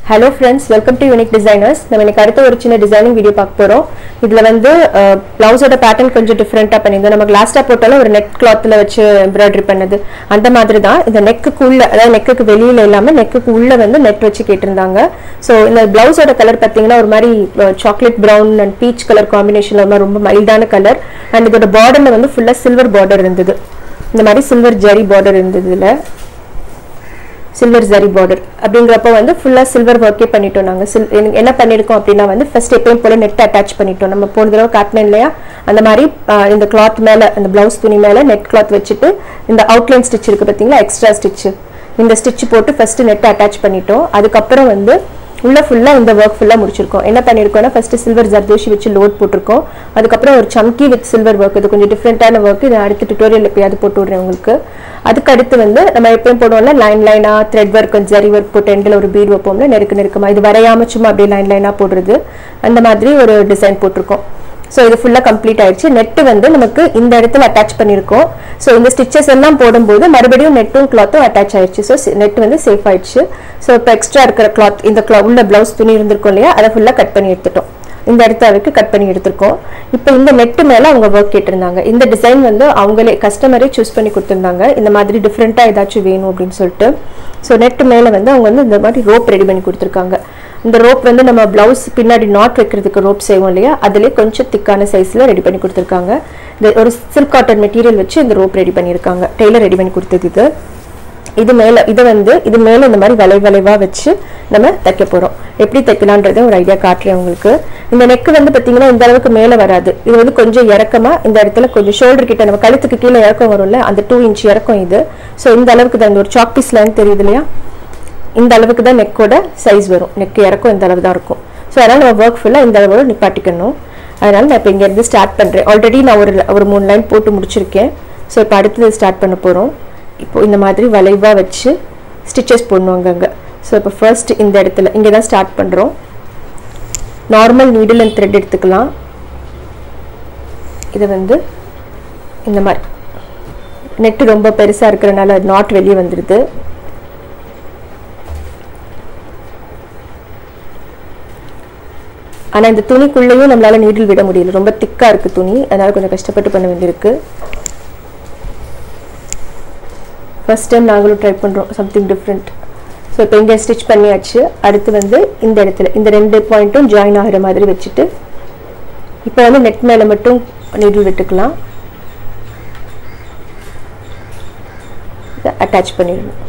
hello friends welcome to unique designers நம்ம இன்னைக்கு அடுத்த ஒரு சின்ன டிசைனிங் வீடியோ பார்க்க போகிறோம் இதில் வந்து ப்ளவுஸோட பேட்டர்ன் கொஞ்சம் டிஃப்ரெண்ட்டாக பண்ணியிருந்தோம் நம்ம கிளாஸ்டாக போட்டாலும் ஒரு நெக் கிளாத்தில் வச்சு எம்ப்ராய்டரி பண்ணது அந்த மாதிரி தான் இந்த நெக்குக்கு உள்ள அதாவது நெக்குக்கு வெளியில் இல்லாமல் நெக்குக்கு உள்ள வந்து நெட் வச்சு கேட்டிருந்தாங்க ஸோ இந்த ப்ளவுஸோட கலர் பார்த்தீங்கன்னா ஒரு மாதிரி chocolate brown and peach colour காம்பினேஷனில் ஒரு மாதிரி ரொம்ப மைல்டான கலர் அண்ட் இதோட பார்டரில் வந்து ஃபுல்லாக சில்வர் பார்டர் இருந்தது இந்த மாதிரி சில்வர் ஜரி பார்டர் இருந்தது இதில் சில்வர் ஜரி பார்டர் அப்படிங்கிறப்ப வந்து ஃபுல்லாக சில்வர் ஒர்க்கே பண்ணிட்டோம் நாங்கள் சில் என்ன பண்ணியிருக்கோம் அப்படின்னா வந்து ஃபர்ஸ்ட் எப்பயும் போல நெட் அட்டாச் பண்ணிட்டோம் நம்ம போன தடவை காட்டினோம் இல்லையா அந்த மாதிரி ஆஹ், இந்த கிளாத் மேலே அந்த ப்ளவுஸ் துணி மேலே நெட் கிளாத் வச்சுட்டு இந்த அவுட்லைன் ஸ்டிச் இருக்குது பார்த்தீங்களா எக்ஸ்ட்ரா ஸ்டிச்சு இந்த ஸ்டிச் போட்டு ஃபர்ஸ்ட் நெட் அட்டாச் பண்ணிட்டோம் அதுக்கப்புறம் வந்து உள்ள ஃபுல்லாக இந்த ஒர்க் ஃபுல்லாக முடிச்சிருக்கோம் என்ன பண்ணியிருக்கோம்னா ஃபர்ஸ்ட் சில்வர் ஜர்தோஷி வச்சு லோட் போட்டிருக்கோம் அதுக்கப்புறம் ஒரு சம்கி வித் சில்வர் ஒர்க் இது கொஞ்சம் டிஃப்ரெண்ட்டான ஒர்க் இது அடுத்த டுட்டோரியல் எப்பயாவது போட்டு விடுறேன் உங்களுக்கு அதுக்கு அடுத்து வந்து நம்ம எப்பயும் போடுவோம்ல லைன் லைனா த்ரெட் ஒர்க் ஜரி ஒர்க் போட்டு எண்டில் ஒரு பீட் வைப்போம்ல நெருக்க நெருக்கமா இது வரையாம சும்மா அப்படியே லைன் லைனா போடுறது அந்த மாதிரி ஒரு டிசைன் போட்டிருக்கோம் ஸோ இது ஃபுல்லாக கம்ப்ளீட் ஆயிடுச்சு நெட்டு வந்து நமக்கு இந்த இடத்துல அட்டாச் பண்ணியிருக்கோம் ஸோ இந்த ஸ்டிச்சஸ் எல்லாம் போடும்போது மறுபடியும் நெட்டும் கிளாத்தும் அட்டாச் ஆயிடுச்சு ஸோ நெட் வந்து சேஃப் ஆயிடுச்சு ஸோ இப்போ எக்ஸ்ட்ரா இருக்கிற கிளாத் இந்த cloth- உள்ள ப்ளவுஸ் துணி இருந்திருக்கும் இல்லையா அதை ஃபுல்லாக கட் பண்ணி எடுத்துட்டோம் இந்த இடத்த வரைக்கும் கட் பண்ணி எடுத்திருக்கோம் இப்போ இந்த நெட்டு மேலே அவங்க ஒர்க் கேட்டிருந்தாங்க இந்த டிசைன் வந்து அவங்களே கஸ்டமரே சூஸ் பண்ணி கொடுத்துருந்தாங்க இந்த மாதிரி டிஃப்ரெண்ட்டாக ஏதாச்சும் வேணும் அப்படின்னு சொல்லிட்டு ஸோ நெட்டு மேலே வந்து அவங்க வந்து இந்த மாதிரி ரோப் ரெடி பண்ணி கொடுத்துருக்காங்க இந்த ரோப் வந்து நம்ம பிளவுஸ் பின்னாடி நாட் வைக்கிறதுக்கு ரோப் செய்வோம் இல்லையா அதுலேயே கொஞ்சம் திக்கான சைஸில் ரெடி பண்ணி கொடுத்துருக்காங்க இந்த ஒரு சில்க் காட்டன் மெட்டீரியல் வச்சு இந்த ரோப் ரெடி பண்ணியிருக்காங்க டெய்லர் ரெடி பண்ணி கொடுத்தது இது இது மேலே இது வந்து இது மேலே இந்த மாதிரி வளை வளைவாக வச்சு நம்ம தைக்க போகிறோம் எப்படி தைக்கலான்றதை ஒரு ஐடியா காட்டுறேன் உங்களுக்கு இந்த நெக் வந்து பார்த்தீங்கன்னா இந்த அளவுக்கு மேலே வராது இது வந்து கொஞ்சம் இறக்கமா இந்த இடத்துல கொஞ்சம் ஷோல்டர் கிட்ட நம்ம கழுத்துக்கு கீழே இறக்கம் வரும்ல அந்த டூ இன்ச் இறக்கம் இது ஸோ இந்த அளவுக்கு தான் இந்த ஒரு சாக் பீஸ் லைன் தெரியுது இல்லையா இந்த அளவுக்கு தான் நெக்கோட சைஸ் வரும் நெக் இறக்கம் இந்த அளவு தான் இருக்கும் ஸோ அதனால் நம்ம ஒர்க் ஃபுல்லாக இந்த அளவோட நிப்பாட்டிக்கணும் அதனால் நான் இப்போ இங்கேருந்து ஸ்டார்ட் பண்ணுறேன் ஆல்ரெடி நான் ஒரு ஒரு மூணு லைன் போட்டு முடிச்சிருக்கேன் ஸோ இப்போ அடுத்தது ஸ்டார்ட் பண்ண போகிறோம் இப்போ இந்த மாதிரி வளைவாக வச்சு ஸ்டிச்சஸ் போடணும் அங்கங்கே ஸோ இப்போ ஃபர்ஸ்ட் இந்த இடத்துல இங்கே தான் ஸ்டார்ட் பண்ணுறோம் நார்மல் நீடில் அண்ட் த்ரெட் எடுத்துக்கலாம் இதை வந்து இந்த மாதிரி நெட்டு ரொம்ப பெருசாக இருக்கிறனால நாட் வெளியே வந்துடுது ஆனால் இந்த துணிக்குள்ளேயும் நம்மளால நீடில் விட முடியல ரொம்ப திக்காக இருக்குது துணி அதனால் கொஞ்சம் கஷ்டப்பட்டு பண்ண வேண்டியிருக்கு ஃபர்ஸ்ட் டைம் நாங்களும் ட்ரை பண்ணுறோம் சம்திங் டிஃப்ரெண்ட் ஸோ இப்போ இங்கே ஸ்டிச் பண்ணியாச்சு அடுத்து வந்து இந்த இடத்துல இந்த ரெண்டு பாயிண்ட்டும் ஜாயின் ஆகிற மாதிரி வச்சுட்டு இப்போ வந்து நெட் மேலே மட்டும் நீடில் விட்டுக்கலாம் அட்டாச் பண்ணிடணும்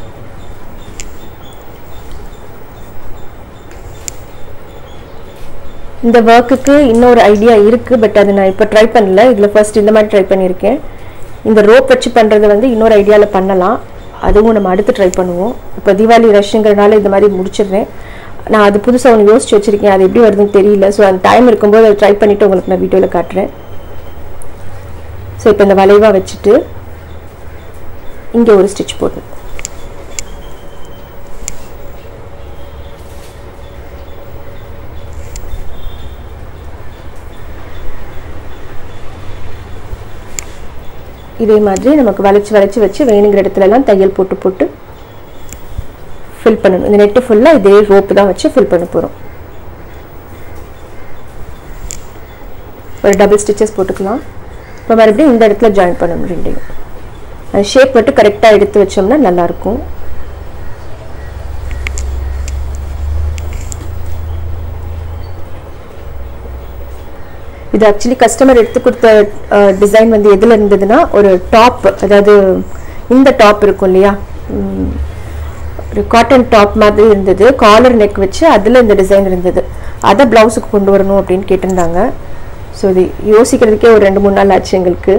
இந்த ஒர்க்குக்கு இன்னொரு ஐடியா இருக்குது பட் அது நான் இப்போ ட்ரை பண்ணல இதில் ஃபர்ஸ்ட் இந்த மாதிரி ட்ரை பண்ணியிருக்கேன் இந்த ரோப் வச்சு பண்ணுறது வந்து இன்னொரு ஐடியாவில் பண்ணலாம் அதுவும் நம்ம அடுத்து ட்ரை பண்ணுவோம் இப்போ தீபாவளி ரஷ்ங்கிறனால இந்த மாதிரி முடிச்சிடுறேன் நான் அது புதுசாக ஒன்று யோசிச்சு வச்சுருக்கேன் அது எப்படி வருதுன்னு தெரியல ஸோ அந்த டைம் இருக்கும்போது அதை ட்ரை பண்ணிவிட்டு உங்களுக்கு நான் வீடியோவில் காட்டுறேன் ஸோ இப்போ இந்த வளைவாக வச்சுட்டு இங்கே ஒரு ஸ்டிச் போடணும் இதே மாதிரி நமக்கு வளைச்சு வளைச்சு வச்சு வேணுங்கிற இடத்துல எல்லாம் தையல் போட்டு போட்டு ஃபில் பண்ணணும் இந்த நெட்டு ஃபுல்லாக இதே ரோப்பு தான் வச்சு ஃபில் பண்ண போகிறோம் ஒரு டபுள் ஸ்டிச்சஸ் போட்டுக்கலாம் இப்போ மறுபடியும் இந்த இடத்துல ஜாயின் பண்ணணும் ரெண்டையும் அந்த ஷேப் மட்டும் கரெக்டாக எடுத்து வச்சோம்னா நல்லாயிருக்கும் இது ஆக்சுவலி கஸ்டமர் எடுத்து கொடுத்த டிசைன் வந்து எதில் இருந்ததுன்னா ஒரு டாப் அதாவது இந்த டாப் இருக்கும் இல்லையா உம், ஒரு காட்டன் டாப் மாதிரி இருந்தது காலர் நெக் வச்சு அதில் இந்த டிசைன் இருந்தது அதை ப்ளவுஸுக்கு கொண்டு வரணும் அப்படின்னு கேட்டிருந்தாங்க ஸோ இது யோசிக்கிறதுக்கே ஒரு ரெண்டு மூணு நாள் ஆச்சு எங்களுக்கு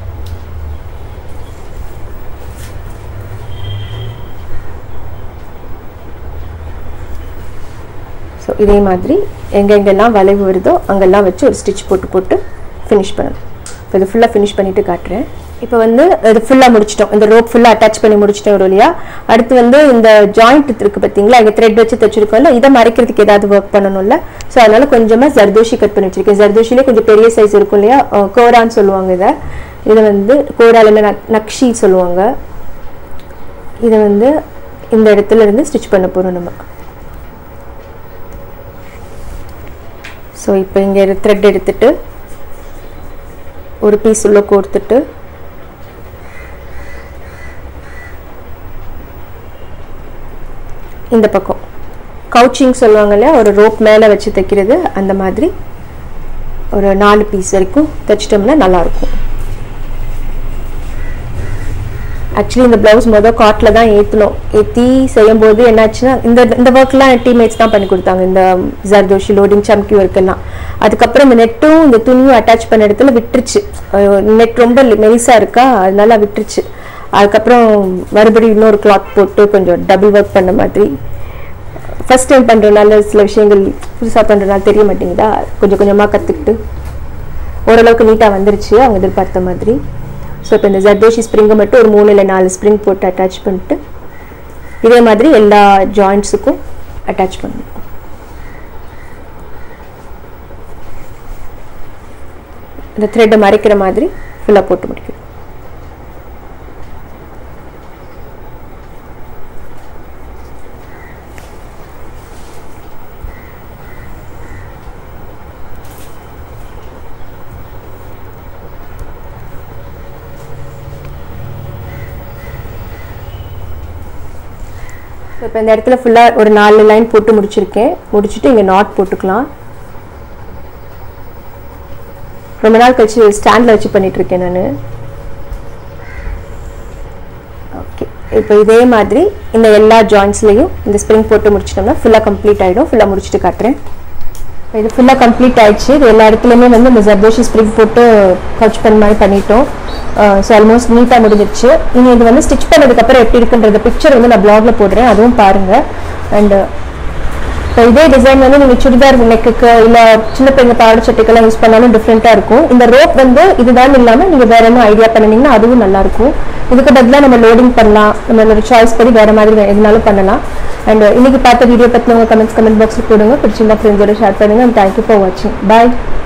ஸோ இதே மாதிரி எங்கெங்கெல்லாம் வளைவு வருதோ அங்கெல்லாம் வச்சு ஒரு ஸ்டிச் போட்டு போட்டு ஃபினிஷ் பண்ணணும் இப்போ இது ஃபுல்லாக ஃபினிஷ் பண்ணிட்டு காட்டுறேன் இப்போ வந்து இது ஃபுல்லாக முடிச்சிட்டோம் இந்த ரோப் ஃபுல்லாக அட்டாச் பண்ணி முடிச்சிட்டோம் ஒரு வழியா அடுத்து வந்து இந்த ஜாயிண்ட் இருக்கு பார்த்தீங்களா இங்கே த்ரெட் வச்சு தைச்சிருக்கோம்ல இதை மறைக்கிறதுக்கு ஏதாவது ஒர்க் பண்ணணும்ல ஸோ அதனால கொஞ்சமாக ஜர்தோஷி கட் பண்ணி வச்சிருக்கேன் ஜர்தோஷிலே கொஞ்சம் பெரிய சைஸ் இருக்கும் இல்லையா அஹ் கோரான்னு சொல்லுவாங்க இதை இதை வந்து கோரால நக் நக்ஷி சொல்லுவாங்க இதை வந்து இந்த இடத்துல இருந்து ஸ்டிச் பண்ண போகிறோம் நம்ம ஸோ இப்போ இங்கே த்ரெட் எடுத்துட்டு ஒரு பீஸ் உள்ள கோர்த்துட்டு இந்த பக்கம் கவுச்சிங் சொல்லுவாங்க இல்லையா ஒரு ரோப் மேலே வச்சு தைக்கிறது அந்த மாதிரி ஒரு நாலு பீஸ் வரைக்கும் தைச்சிட்டோம்னா நல்லாயிருக்கும் ஆக்சுவலி இந்த ப்ளவுஸ் மொதல் காட்டில் தான் ஏற்றணும் ஏற்றி செய்யும்போது என்னாச்சுன்னா இந்த இந்த ஒர்க்லாம் டீம்மேட்ஸ் தான் பண்ணி கொடுத்தாங்க இந்த ஜர்தோஷி லோடிங் சம்கி ஒர்க் எல்லாம் அதுக்கப்புறம் இந்த நெட்டும் இந்த துணியும் அட்டாச் பண்ண இடத்துல விட்டுருச்சு நெட் ரொம்ப மெலிசாக இருக்கா அதனால விட்டுருச்சு அதுக்கப்புறம் மறுபடியும் இன்னொரு கிளாத் போட்டு கொஞ்சம் டபுள் ஒர்க் பண்ண மாதிரி ஃபர்ஸ்ட் டைம் பண்ணுறதுனால சில விஷயங்கள் புதுசாக பண்ணுறதுனால தெரிய மாட்டேங்குதா கொஞ்சம் கொஞ்சமாக கற்றுக்கிட்டு ஓரளவுக்கு நீட்டாக வந்துருச்சு அவங்க எதிர்பார்த்த மாதிரி ஸோ இப்போ இந்த ஜர்தோஷி ஸ்ப்ரிங்கை மட்டும் ஒரு மூணு இல்லை நாலு ஸ்ப்ரிங் போட்டு அட்டாச் பண்ணிட்டு இதே மாதிரி எல்லா ஜாயிண்ட்ஸுக்கும் அட்டாச் பண்ணணும் இந்த த்ரெட்டை மறைக்கிற மாதிரி ஃபுல்லாக போட்டு முடிக்கணும் இப்போ இந்த இடத்துல ஃபுல்லாக ஒரு நாலு லைன் போட்டு முடிச்சிருக்கேன் முடிச்சுட்டு இங்கே நாட் போட்டுக்கலாம் ரொம்ப நாள் கழிச்சு ஸ்டாண்டில் வச்சு பண்ணிட்டு இருக்கேன் நான் ஓகே இப்போ இதே மாதிரி இந்த எல்லா ஜாயின்ஸ்லையும் இந்த ஸ்ப்ரிங் போட்டு முடிச்சிட்டோம்னா ஃபுல்லாக கம்ப்ளீட் ஆகிடும் ஃபுல்லாக முடிச்சுட்டு காட்டுறேன் இப்போ இது ஃபுல்லாக கம்ப்ளீட் ஆயிடுச்சு இது எல்லா இடத்துலையுமே வந்து இந்த ஜர்தோஷி ஸ்ப்ரிங் போட்டு கவுச் பண்ண மாதிரி பண்ணிட்டோம் ஸோ ஆல்மோஸ்ட் நீட்டாக முடிஞ்சிருச்சு நீங்கள் இது வந்து ஸ்டிச் பண்ணதுக்கப்புறம் எப்படி இருக்குன்றத பிக்சர் வந்து நான் ப்ளாகில் போடுறேன் அதுவும் பாருங்கள் அண்டு இப்போ இதே டிசைன் வந்து நீங்கள் சுடிதார் நெக்குக்கு இல்லை சின்ன பிள்ளைங்க பாவாடை சட்டைக்கெல்லாம் யூஸ் பண்ணாலும் டிஃப்ரெண்ட்டாக இருக்கும் இந்த ரோப் வந்து இதுதான் இல்லாமல் நீங்கள் வேற என்ன ஐடியா பண்ணிங்கன்னா அதுவும் நல்லாயிருக்கும் இதுக்கு பதிலாக நம்ம லோடிங் பண்ணலாம் நம்மளோட சாய்ஸ் படி வேறு மாதிரி எதுனாலும் பண்ணலாம் அண்ட் இன்னைக்கு பார்த்த வீடியோ பற்றி உங்கள் கமெண்ட்ஸ் கமெண்ட் பாக்ஸில் போடுங்க பிடிச்சிருந்தா ஃப்ரெண்ட்ஸோட ஷேர் பண்ணுங்கள் அண்ட் தேங்க்யூ ஃபார் வாட்சிங் பாய்